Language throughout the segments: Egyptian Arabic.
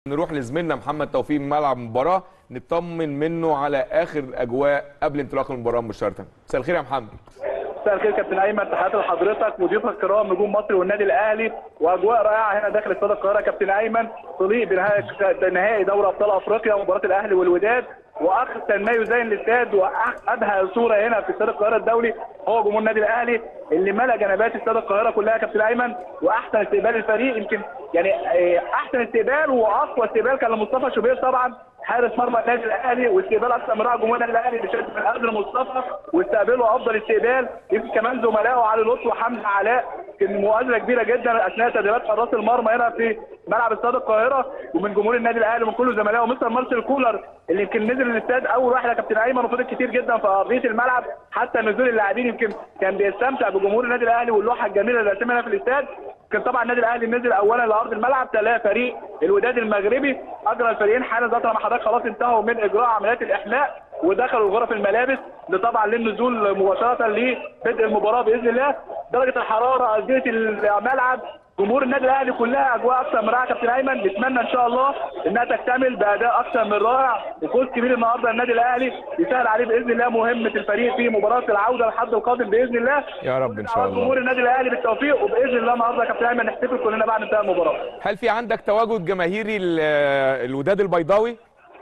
نروح لزميلنا محمد توفيق من ملعب المباراه نطمن منه على اخر اجواء قبل انطلاق المباراه مباشره مساء الخير يا محمد مساء الخير كابتن ايمن تحياتي لحضرتك وضيوفك الكرام نجوم مصر والنادي الاهلي واجواء رائعه هنا داخل استاد القاهره كابتن ايمن تليق بنهائي نهائي دوري ابطال افريقيا ومباراه الاهلي والوداد واحسن ما يزين الاستاد وابهى صوره هنا في استاد القاهره الدولي هو جمهور النادي الاهلي اللي ملا جنبات استاد القاهره كلها كابتن ايمن واحسن استقبال الفريق يمكن يعني احسن استقبال واقوى استقبال كان لمصطفى شوبير طبعا حارس مرمى النادي الاهلي واستقبال اكثر من رائع جمهور النادي الاهلي بشكل من قدر مصطفى واستقبله افضل استقبال يمكن كمان زملائه علي لطفي وحمزه علاء كان مؤازره كبيره جدا اثناء تدريبات حراس المرمى هنا في ملعب استاد القاهره ومن جمهور النادي الاهلي ومن كل زملائه ومستر مارسيل كولر اللي يمكن نزل الاستاد اول واحد يا كابتن ايمن وفضل كتير جدا في ارضيه الملعب حتى نزول اللاعبين يمكن كان بيستمتع بجمهور النادي الاهلي واللوحه الجميله اللي رسمها هنا في الاستاد كان طبعا النادي الاهلي نزل اولا لارض الملعب تلاه فريق الوداد المغربي اجرى الفريقين حالا ذات لما حضرتك خلاص انتهوا من اجراء عمليات الاحماء ودخلوا غرف الملابس طبعا للنزول مباشره لبدء المباراه باذن الله درجه الحراره ارضيه الملعب جمهور النادي الاهلي كلها اجواء اكثر من رائعه كابتن ايمن نتمنى ان شاء الله انها تكتمل باداء اكثر من رائع وفوز كبير النهارده النادي الاهلي يسهل عليه باذن الله مهمه الفريق في مباراه العوده الحد القادم باذن الله يا رب ان شاء الله جمهور النادي الاهلي بالتوفيق وباذن الله النهارده يا كابتن ايمن نحتفل كلنا بعد انتهاء المباراه هل في عندك تواجد جماهيري الوداد البيضاوي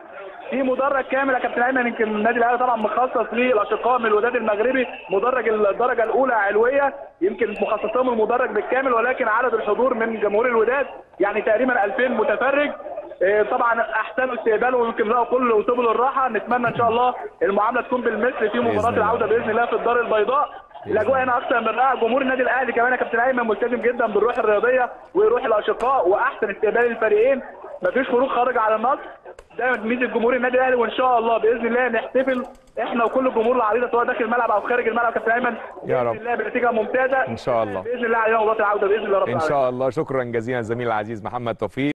في مدرج كامل يا كابتن ايمن يمكن النادي الاهلي طبعا مخصص للاشقاء من الوداد المغربي مدرج الدرجه الاولى علويه يمكن مخصص لهم المدرج بالكامل ولكن عدد الحضور من جمهور الوداد يعني تقريبا 2000 متفرج طبعا احسنوا استقباله ويمكن لقوا كل سبل الراحه نتمنى ان شاء الله المعامله تكون بالمثل في مباراه العوده باذن الله في الدار البيضاء الاجواء هنا اكثر من رائعه جمهور النادي الاهلي كمان يا كابتن ايمن ملتزم جدا بالروح الرياضيه وروح الاشقاء واحسن استقبال الفريقين مفيش خروج خارج على النص ده ميزه جمهور النادي الاهلي وان شاء الله باذن الله نحتفل احنا وكل الجمهور العريضه سواء داخل الملعب او خارج الملعب كابتن ايمن يا رب باذن الله بنتيجه ممتازه ان شاء الله باذن الله علينا مباراه العوده باذن الله رب ان شاء الله شكرا جزيلا زميل العزيز محمد توفيق